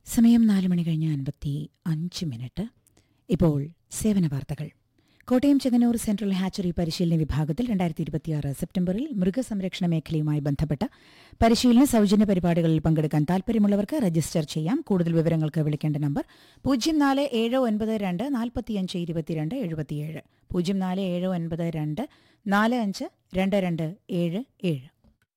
സമയം നാല് മണി കഴിഞ്ഞ് അൻപത്തി അഞ്ച് മിനിറ്റ് ഇപ്പോൾ സേവന വാർത്തകൾ കോട്ടയം ചെങ്ങന്നൂർ സെൻട്രൽ ഹാച്ചറി പരിശീലന വിഭാഗത്തിൽ രണ്ടായിരത്തി ഇരുപത്തിയാറ് സെപ്റ്റംബറിൽ മൃഗസംരക്ഷണ മേഖലയുമായി ബന്ധപ്പെട്ട പരിശീലന സൗജന്യ പരിപാടികളിൽ പങ്കെടുക്കാൻ താൽപ്പര്യമുള്ളവർക്ക് രജിസ്റ്റർ ചെയ്യാം കൂടുതൽ വിവരങ്ങൾക്ക് വിളിക്കേണ്ട നമ്പർ പൂജ്യം നാല് ഏഴ് ഒൻപത് രണ്ട് നാൽപ്പത്തിയഞ്ച് ഇരുപത്തിരണ്ട് എഴുപത്തിയേഴ് പൂജ്യം നാല് ഏഴ് ഒൻപത് രണ്ട് നാല് അഞ്ച് രണ്ട് രണ്ട് ഏഴ് ഏഴ്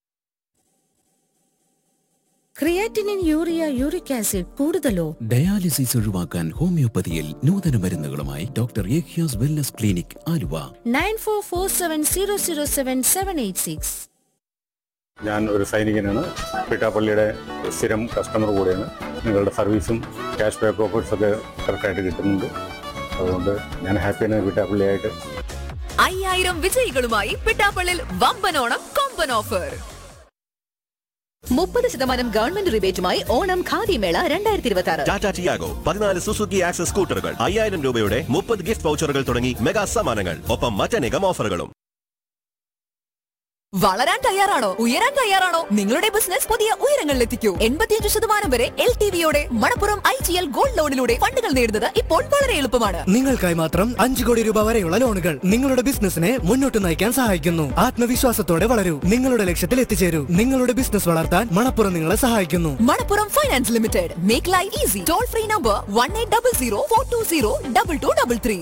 ക്രിയാറ്റിനിൻ യൂറിയ യൂറിക് ആസിഡ് കൂടുതലോ ഡയാലിസിസ് ഒഴിവാക്കാൻ ഹോമിയോപ്പതിയിൽ നൂതന മരുന്നുകളുമായി ഡോക്ടർ ഏഖ്യാസ് wellness clinic Aluva nine four four seven zero zero seven seven eight six ഞാൻ ഒരു സൈനികനാണ് പിട്ടാപ്പള്ളിയുടെ സ്ഥിരം കസ്റ്റമർ കൂടെയാണ് നിങ്ങളുടെ സർവീസും ക്യാഷ് ബാക്ക് ഓഫേഴ്സ് ഒക്കെ കറക്റ്റായിട്ട് കിട്ടുന്നുണ്ട് അതുകൊണ്ട് ഞാൻ ഹാപ്പിയാണ് പിട്ടാപ്പള്ളിയായിട്ട് അയ്യായിരം വിജയികളുമായി പിട്ടാപ്പള്ളിൽ വമ്പനോണം കൊമ്പൻ ഓഫർ മുപ്പത് ശതമാനം ഗവൺമെന്റ് റിബേറ്റുമായി ഓണം ഖാദി മേള രണ്ടായിരത്തി ഇരുപത്തി ആറ് ടാറ്റ ടിയാഗോ പതിനാല് സുസുക്കി ആക്സസ് സ്കൂട്ടറുകൾ അയ്യായിരം രൂപയുടെ മുപ്പത് ഗിഫ്റ്റ് വൗച്ചറുകൾ തുടങ്ങി മെഗാ സമ്മാനങ്ങൾ ഒപ്പം മറ്റനേകം ഓഫറുകളും വളരാൻ തയ്യാറാണോ ഉയരാൻ തയ്യാറാണോ നിങ്ങളുടെ ബിസിനസ് പുതിയ ഉയരങ്ങളിൽ എത്തിക്കൂ എൺപത്തിയഞ്ച് ശതമാനം വരെ എൽ ടി വിയോടെ Manappuram I G L gold ലോണിലൂടെ ഫണ്ടുകൾ നേടുന്നത് ഇപ്പോൾ വളരെ എളുപ്പമാണ് നിങ്ങൾക്കായി മാത്രം അഞ്ച് കോടി രൂപ വരെയുള്ള ലോണുകൾ നിങ്ങളുടെ ബിസിനസിനെ മുന്നോട്ട് നയിക്കാൻ സഹായിക്കുന്നു ആത്മവിശ്വാസത്തോടെ വളരൂ നിങ്ങളുടെ ലക്ഷ്യത്തിൽ എത്തിച്ചേരൂ നിങ്ങളുടെ ബിസിനസ് വളർത്താൻ മണപ്പുറം നിങ്ങളെ സഹായിക്കുന്നു Manappuram finance limited make life easy toll free number one eight double zero four two zero double two double three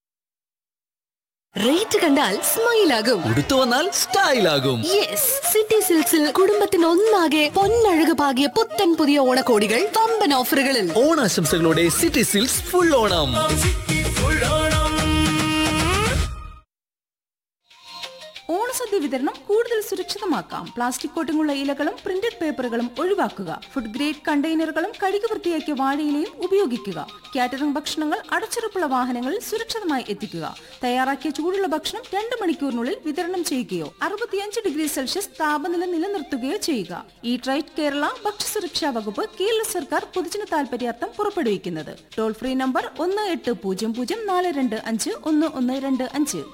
rate കണ്ടാൽ സ്മൈൽ ആകും ഉടുത്തു വന്നാൽ സ്റ്റൈലാകും യെസ് സിറ്റി സിൽക്സിൽ കുടുംബത്തിന് ഒന്നാകെ പൊന്നഴക് പാകിയ പുത്തൻ പുതിയ ഓണക്കോടികൾ വമ്പൻ ഓഫറുകളിൽ ഓണാശംസകളോടെ സിറ്റി സിൽക്സ് ഫുൾ ഓണം ഓണസദ്യ വിതരണം കൂടുതൽ സുരക്ഷിതമാക്കാം പ്ലാസ്റ്റിക് കോട്ടിങ്ങുള്ള ഇലകളും പ്രിന്റഡ് പേപ്പറുകളും ഒഴിവാക്കുക ഫുഡ് ഗ്രേഡ് കണ്ടെയ്നറുകളും കഴുകി വൃത്തിയാക്കിയ വാഴയിലയും ഉപയോഗിക്കുക കാറ്ററിംഗ് ഭക്ഷണങ്ങൾ അടച്ചുറപ്പുള്ള വാഹനങ്ങളിൽ സുരക്ഷിതമായി എത്തിക്കുക തയ്യാറാക്കിയ ചൂടുള്ള ഭക്ഷണം രണ്ട് മണിക്കൂറിനുള്ളിൽ വിതരണം ചെയ്യുകയോ അറുപത്തിയഞ്ച് ഡിഗ്രി സെൽഷ്യസ് താപനില നിലനിർത്തുകയോ ചെയ്യുക ഈ ട്രൈറ്റ് കേരള ഭക്ഷ്യസുരക്ഷാ വകുപ്പ് കേരള സർക്കാർ പൊതുജന താൽപര്യാർത്ഥം പുറപ്പെടുവിക്കുന്നത് ടോൾ ഫ്രീ നമ്പർ ഒന്ന് എട്ട് പൂജ്യം പൂജ്യം നാല് രണ്ട് അഞ്ച് ഒന്ന് ഒന്ന് രണ്ട് അഞ്ച്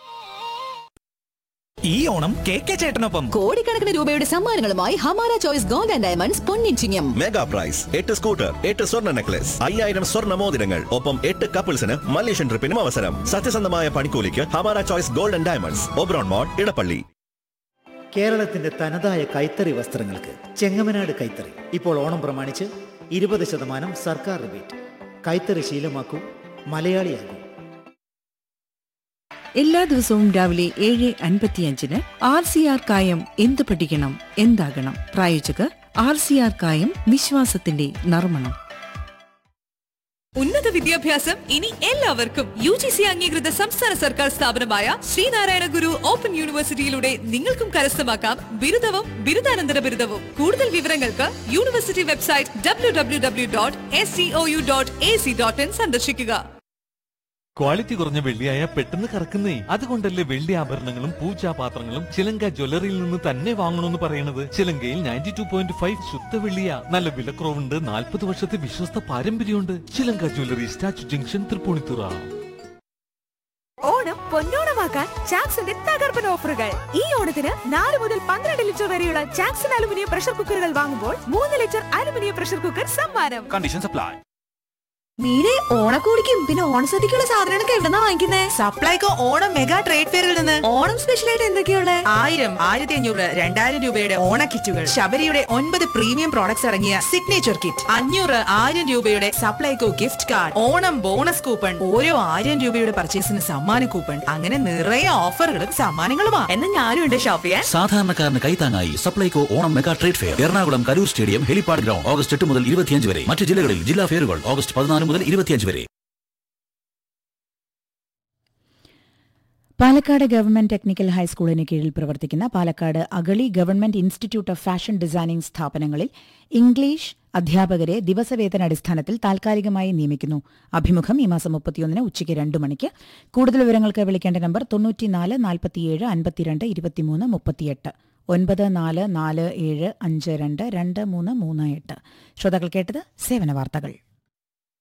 ഈ ഓണം കെ കെ ചേട്ടനൊപ്പം കോടിക്കണക്കിന് രൂപയുടെ സമ്മാനങ്ങളുമായി Hamara choice gold and diamonds പൊന്നിച്ചിങ്ങം മെഗാ പ്രൈസ് എട്ട് സ്കൂട്ടർ എട്ട് സ്വർണ്ണ നെക്ലസ് അയ്യായിരം സ്വർണ്ണ മോതിരങ്ങൾ ഒപ്പം എട്ട് കപ്പിൾസിന് മലേഷ്യൻ ട്രിപ്പിനും അവസരം സത്യസന്ധമായ പണിക്കൂലിക്ക് Hamara choice gold and diamonds Oberon mall Edappally കേരളത്തിന്റെ തനതായ കൈത്തറി വസ്ത്രങ്ങൾക്ക് ചെങ്ങമനാട് കൈത്തറി ഇപ്പോൾ ഓണം പ്രമാണിച്ച് ഇരുപത് ശതമാനം സർക്കാർ റിബേറ്റ് കൈത്തറി ശീലമാക്കൂ മലയാളിയാകൂ എല്ലാ ദിവസവും രാവിലെ ഏഴ് അൻപത്തിയഞ്ചിന് ആർ സി ആർ കായം എന്ത് പഠിക്കണം എന്താകണം പ്രായോജകർ ആർ സി ആർ കായം വിശ്വാസത്തിന്റെ നർമ്മണം ഉന്നത വിദ്യാഭ്യാസം ഇനി എല്ലാവർക്കും യു ജി സി അംഗീകൃത സംസ്ഥാന സർക്കാർ സ്ഥാപനമായ ശ്രീനാരായണ ഗുരു ഓപ്പൺ യൂണിവേഴ്സിറ്റിയിലൂടെ നിങ്ങൾക്കും കരസ്ഥമാക്കാം ബിരുദവും ബിരുദാനന്തര ബിരുദവും കൂടുതൽ വിവരങ്ങൾക്ക് university website W W W dot S C O U dot A C dot in സന്ദർശിക്കുക ക്വാളിറ്റി കുറഞ്ഞ വെള്ളിയായ പെട്ടെന്ന് കറക്കുന്നേ അതുകൊണ്ടല്ലേ വെള്ളി ആഭരണങ്ങളും പൂജാപാത്രങ്ങളും ചിലങ്ക ജ്വല്ലറിയിൽ നിന്ന് തന്നെ വാങ്ങണമെന്ന് പറയുന്നത് ചിലങ്കയിൽ നയൻറ്റി ടു പോയിന്റ് ഫൈവ് ശുദ്ധ വെള്ളിയ നല്ല വിലക്കുറവുണ്ട് നാൽപ്പത് വർഷത്തെ വിശ്വസ്ത പാരമ്പര്യമുണ്ട് Chilanka jewellery statue junction Tripunithura Onam പൊന്നോണമാക്കാൻ ചാക്സിന്റെ തകർപ്പൻ ഓഫറുകൾ ഈ ഓണത്തിന് നാല് മുതൽ പന്ത്രണ്ട് ലിറ്റർ വരെയുള്ള ചാക്സൺ അലുമിനിയം പ്രഷർ കുക്കറുകൾ വാങ്ങുമ്പോൾ മൂന്ന് ലിറ്റർ അലുമിനിയം പ്രഷർ കുക്കർ സമ്മാനം കണ്ടീഷൻ സപ്ലൈ മീനെ ഓണക്കോടിക്കും പിന്നെ ഓണസദ്യക്കുള്ള സാധനങ്ങളൊക്കെ എവിടെന്നാ വാങ്ങിക്കുന്നേ സപ്ലൈകോ ഓണം മെഗാ ട്രേഡ് ഫെയറിൽ നിന്ന് ഓണം സ്പെഷ്യൽ ആയിട്ട് എന്തൊക്കെയുള്ള ആയിരം ആയിരത്തി അഞ്ഞൂറ് രണ്ടായിരം രൂപയുടെ ഓണ കിറ്റുകൾ ശബരിയുടെ ഒൻപത് പ്രീമിയം പ്രോഡക്ട്സ് ഇറങ്ങിയ സിഗ്നേച്ചർ കിറ്റ് അഞ്ഞൂറ് ആയിരം രൂപയുടെ Supplyco gift card Onam bonus coupon ഓരോ ആയിരം രൂപയുടെ പർച്ചേസിന് സമ്മാന കൂപ്പൺ അങ്ങനെ നിറയെ ഓഫറുകളും സമ്മാനങ്ങളുമാ എന്നാ ഞാനും ഉണ്ട് ഷോപ്പ് ചെയ്യാൻ സാധാരണക്കാരന് കൈത്താങ്ങായി Supplyco Onam mega trade fair Ernakulam Karur stadium helipad ground August എട്ട് മുതൽ ഇരുപത്തിയഞ്ച് വരെ മറ്റ് ജില്ലകളിൽ ജില്ലാ ഫെയറുകൾ ഓഗസ്റ്റ് പതിനാല് മുതൽ ഇരുപത്തിയഞ്ച് വരെ പാലക്കാട് ഗവൺമെന്റ് ടെക്നിക്കൽ ഹൈസ്കൂളിന് കീഴിൽ പ്രവർത്തിക്കുന്ന Palakkad Agali government institute of fashion designing സ്ഥാപനങ്ങളിൽ ഇംഗ്ലീഷ് അധ്യാപകരെ ദിവസവേതന അടിസ്ഥാനത്തിൽ താൽക്കാലികമായി നിയമിക്കുന്നു അഭിമുഖം ഈ മാസം മുപ്പത്തിയൊന്നിന് ഉച്ചയ്ക്ക് രണ്ട് മണിക്ക് കൂടുതൽ വിവരങ്ങൾക്ക് വിളിക്കേണ്ട നമ്പർ തൊണ്ണൂറ്റിനാല് നാൽപ്പത്തിയേഴ് അൻപത്തിരണ്ട് ഇരുപത്തിമൂന്ന് മുപ്പത്തിയെട്ട് ഒൻപത് നാല് നാല് ഏഴ് അഞ്ച് രണ്ട് രണ്ട് മൂന്ന് മൂന്ന് എട്ട് ശ്രോതാക്കൾ കേട്ടത് സേവന വാർത്തകൾ